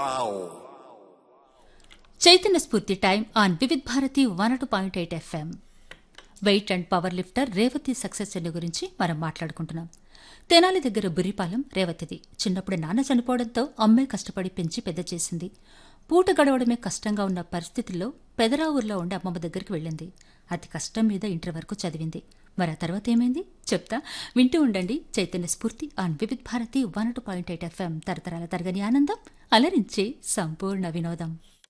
Chaitanya Spoorthi time on Vividh Bharati one two point eight FM weight and power lifter Revathi success journey గురించి మనం మాట్లాడుకుంటున్నాం తెనాలి దగ్గర బుర్రిపాలెం రేవతిది చిన్నప్పుడు నాన్న చనిపోవడంతో అమ్మే కష్టపడి పెంచి పెద్ద చేసింది పూట గడవడమే కష్టంగా ఉన్న పరిస్థితుల్లో పెదరావూరులో ఉండి అమ్మమ్మ దగ్గరికి వెళ్ళింది అతి కష్టం మీద ఇంటర్ వరకు చదివింది మరి ఆ తర్వాత ఏమైంది చెప్తా వింటూ ఉండండి Chaitanya Spoorthi on Vividh Bharati one two point eight FM తరతరాల తరగని ఆనందం అలరించే సంపూర్ణ వినోదం